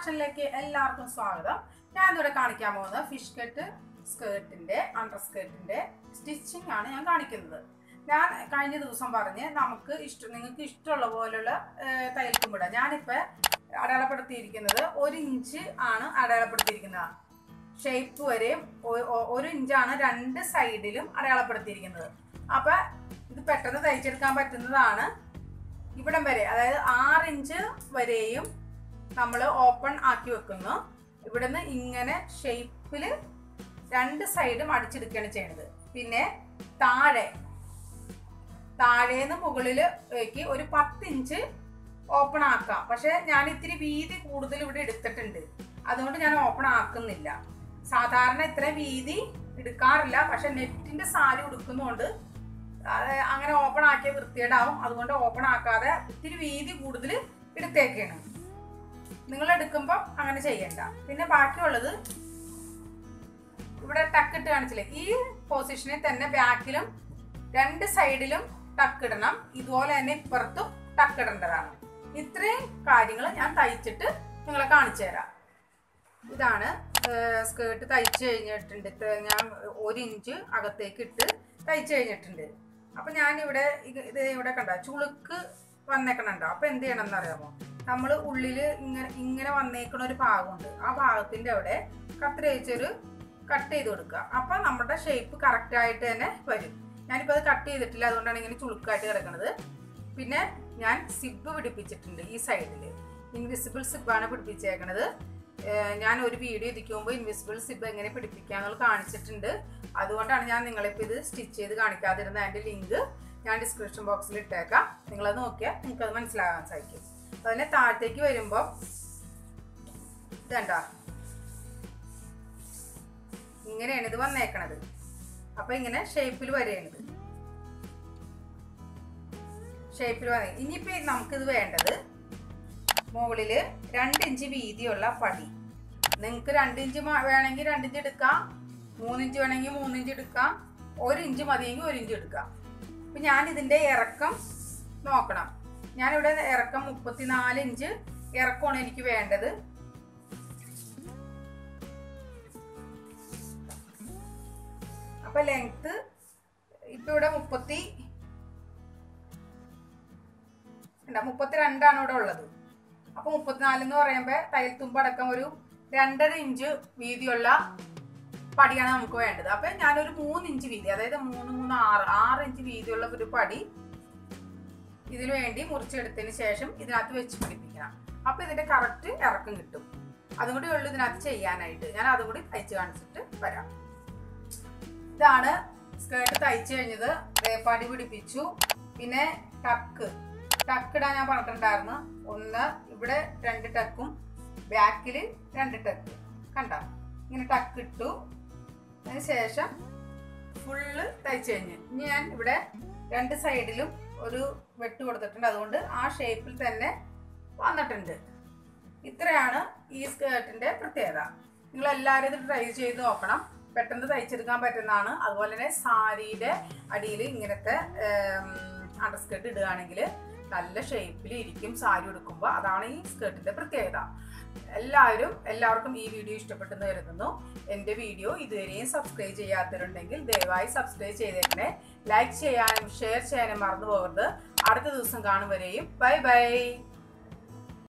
ഫാഷനിലേക്ക് എല്ലാവർക്കും സ്വാഗതം ഞാൻ ഇവിടെ കാണിക്കാൻ പോകുന്നത് ഫിഷ് കട്ട് സ്കേർട്ടിന്റെ അണ്ടർ സ്കേർട്ടിന്റെ സ്റ്റിച്ചിങ് ആണ് ഞാൻ കാണിക്കുന്നത് ഞാൻ കഴിഞ്ഞ ദിവസം പറഞ്ഞ് നമുക്ക് ഇഷ്ടം നിങ്ങൾക്ക് ഇഷ്ടമുള്ള പോലുള്ള തയ്യൽക്കും വിടാം ഞാനിപ്പോൾ അടയാളപ്പെടുത്തിയിരിക്കുന്നത് ഒരു ഇഞ്ച് ആണ് അടയാളപ്പെടുത്തിയിരിക്കുന്നത് ഷേപ്പ് വരെയും ഒ- ഒ- ഒരു ഇഞ്ചാണ് രണ്ട് സൈഡിലും അടയാളപ്പെടുത്തിയിരിക്കുന്നത് അപ്പം ഇത് പെട്ടെന്ന് തയ്ച്ചെടുക്കാൻ പറ്റുന്നതാണ് ഇവിടം വരെ അതായത് ആറ് ഇഞ്ച് വരെയും നമ്മൾ ഓപ്പൺ ആക്കി വെക്കുന്നു ഇവിടുന്ന് ഇങ്ങനെ ഷേപ്പിൽ രണ്ട് സൈഡും അടിച്ചെടുക്കുകയാണ് ചെയ്യുന്നത് പിന്നെ താഴെ താഴേന്ന് മുകളിലേക്ക് ഒരു പത്ത് ഇഞ്ച് ഓപ്പൺ ആക്കാം പക്ഷെ ഞാൻ ഇത്തിരി വീതി കൂടുതൽ ഇവിടെ എടുത്തിട്ടുണ്ട് അതുകൊണ്ട് ഞാൻ ഓപ്പൺ ആക്കുന്നില്ല സാധാരണ ഇത്ര വീതി എടുക്കാറില്ല പക്ഷെ നെറ്റിന്റെ സാരി ഉടുക്കുന്നതുകൊണ്ട് അത് അങ്ങനെ ഓപ്പൺ ആക്കിയ വൃത്തികേടാവും അതുകൊണ്ട് ഓപ്പൺ ആക്കാതെ ഇത്തിരി വീതി കൂടുതൽ എടുത്തേക്കാണ് നിങ്ങൾ എടുക്കുമ്പോൾ അങ്ങനെ ചെയ്യണ്ട പിന്നെ ബാക്കിയുള്ളത് ഇവിടെ ടക്ക് ഇട്ട് കാണിച്ചില്ലേ ഈ പൊസിഷനിൽ തന്നെ ബാക്കിലും രണ്ട് സൈഡിലും ടക്ക് ഇടണം ഇതുപോലെ തന്നെ ഇപ്പുറത്തും ടക്ക് ഇടേണ്ടതാണ് ഇത്രയും കാര്യങ്ങൾ ഞാൻ തയ്ച്ചിട്ട് നിങ്ങളെ കാണിച്ചു തരാം ഇതാണ് സ്കേർട്ട് തയ്ച്ചു കഴിഞ്ഞിട്ടുണ്ട് ഇത്ര ഞാൻ ഒരു ഇഞ്ച് അകത്തേക്ക് ഇട്ട് തയ്ച്ചു കഴിഞ്ഞിട്ടുണ്ട് അപ്പൊ ഞാനിവിടെ ഇത് ഇത് ഇവിടെ കണ്ട ചുളുക്ക് വന്നേക്കണുണ്ടോ അപ്പൊ എന്ത് ചെയ്യണം എന്നറിയാമോ നമ്മൾ ഉള്ളില് ഇങ്ങനെ ഇങ്ങനെ വന്നേക്കണ ഒരു ഭാഗമുണ്ട് ആ ഭാഗത്തിന്റെ അവിടെ കത്രി വെച്ചൊരു കട്ട് ചെയ്ത് കൊടുക്കുക അപ്പൊ നമ്മുടെ ഷേപ്പ് കറക്റ്റ് ആയിട്ട് തന്നെ വരും ഞാനിപ്പോൾ അത് കട്ട് ചെയ്തിട്ടില്ല അതുകൊണ്ടാണ് ഇങ്ങനെ ചുളുക്കായിട്ട് കിടക്കുന്നത് പിന്നെ ഞാൻ സിബ് പിടിപ്പിച്ചിട്ടുണ്ട് ഈ സൈഡിൽ ഇൻവിസിബിൾ സിബാണ് പിടിപ്പിച്ചേക്കണത് ഏഹ് ഞാൻ ഒരു വീഡിയോ ഇതിക്ക് മുമ്പ് ഇൻവിസിബിൾ സിബ് എങ്ങനെ പിടിപ്പിക്കാന്നുള്ളത് കാണിച്ചിട്ടുണ്ട് അതുകൊണ്ടാണ് ഞാൻ നിങ്ങളിപ്പോൾ ഇത് സ്റ്റിച്ച് ചെയ്ത് കാണിക്കാതിരുന്ന അതിൻ്റെ ലിങ്ക് ഞാൻ ഡിസ്ക്രിപ്ഷൻ ബോക്സിൽ ഇട്ടേക്കാം നിങ്ങളത് നോക്കിയാൽ നിങ്ങൾക്കത് മനസ്സിലാകാൻ സാധിക്കും അതിനെ താഴത്തേക്ക് വരുമ്പോൾ ഇതണ്ട ഇങ്ങനെയാണ് ഇത് വന്നേക്കണത് അപ്പൊ ഇങ്ങനെ ഷേപ്പിൽ വരെയാണിത് ഷേപ്പിൽ വന്നേ ഇനിയിപ്പോ നമുക്കിത് വേണ്ടത് മുകളില് രണ്ട് ഇഞ്ച് വീതിയുള്ള പടി നിങ്ങൾക്ക് രണ്ട് ഇഞ്ച് മ- വേണമെങ്കിൽ രണ്ട് ഇഞ്ച് എടുക്കാം മൂന്നിഞ്ച് വേണമെങ്കിൽ മൂന്നിഞ്ച് എടുക്കാം ഒരു ഇഞ്ച് മതിയെങ്കിൽ ഒരു ഇഞ്ച് എടുക്കാം അപ്പൊ ഞാൻ ഇതിന്റെ ഇറക്കം നോക്കണം ഞാനിവിടെ ഇറക്കം മുപ്പത്തിനാല് ഇഞ്ച് ഇറക്കമാണ് എനിക്ക് വേണ്ടത് അപ്പൊ ലെങ്ത് ഇപ്പൊ ഇവിടെ മുപ്പത്തി എന്താ മുപ്പത്തിരണ്ടാണ് ഇവിടെ ഉള്ളത് അപ്പൊ മുപ്പത്തിനാല് എന്ന് പറയുമ്പോ തയ്യൽ തുമ്പടക്കം ഒരു രണ്ടര ഇഞ്ച് വീതിയുള്ള പടിയാണ് നമുക്ക് വേണ്ടത് അപ്പൊ ഞാനൊരു മൂന്ന് ഇഞ്ച് വീതി അതായത് മൂന്ന് മൂന്ന് ആറ് ആറ് ഇഞ്ച് വീതിയുള്ള ഒരു പടി ഇതിനു വേണ്ടി മുറിച്ചെടുത്തതിന് ശേഷം ഇതിനകത്ത് വെച്ച് പിടിപ്പിക്കണം അപ്പൊ ഇതിന്റെ കറക്റ്റ് ഇറക്കം കിട്ടും അതും കൂടി ഉള്ളു ഇതിനകത്ത് ചെയ്യാനായിട്ട് ഞാൻ അതും കൂടി തയ്ച്ച് കാണിച്ചിട്ട് വരാം ഇതാണ് സ്കേർട്ട് തയ്ച്ചു കഴിഞ്ഞത് വേപ്പാടി പിടിപ്പിച്ചു പിന്നെ ടക്ക് ടക്ക് ഇടാൻ ഞാൻ പറഞ്ഞിട്ടുണ്ടായിരുന്നു ഒന്ന് ഇവിടെ രണ്ട് ടക്കും ബാക്കിൽ രണ്ട് ടക്ക് കണ്ട ഇങ്ങനെ ടക്ക് ഇട്ടു അതിന് ശേഷം ഫുള്ള് തയ്ച്ചു കഴിഞ്ഞ് ഇനി ഞാൻ ഇവിടെ രണ്ട് സൈഡിലും ഒരു വെട്ട് കൊടുത്തിട്ടുണ്ട് അതുകൊണ്ട് ആ ഷേപ്പിൽ തന്നെ വന്നിട്ടുണ്ട് ഇത്രയാണ് ഈ സ്കേർട്ടിന്റെ പ്രത്യേകത നിങ്ങൾ എല്ലാവരും ഇത് ട്രൈ ചെയ്ത് നോക്കണം പെട്ടെന്ന് തയ്ച്ചെടുക്കാൻ പറ്റുന്നതാണ് അതുപോലെ തന്നെ സാരിയുടെ അടിയിൽ ഇങ്ങനത്തെ അണ്ടർ സ്കേർട്ട് ഇടുകയാണെങ്കിൽ നല്ല ഷേപ്പിൽ ഇരിക്കും സാരി ഉടുക്കുമ്പോൾ അതാണ് ഈ സ്കേർട്ടിന്റെ പ്രത്യേകത എല്ലാവരും എല്ലാവർക്കും ഈ വീഡിയോ ഇഷ്ടപ്പെട്ടെന്ന് കരുതുന്നു എൻ്റെ വീഡിയോ ഇതുവരെയും സബ്സ്ക്രൈബ് ചെയ്യാത്തവരുണ്ടെങ്കിൽ ദയവായി സബ്സ്ക്രൈബ് ചെയ്തേക്കണേ ലൈക്ക് ചെയ്യാനും ഷെയർ ചെയ്യാനും മറന്നു പോകരുത് അടുത്ത ദിവസം കാണും വരെയും ബൈ ബൈ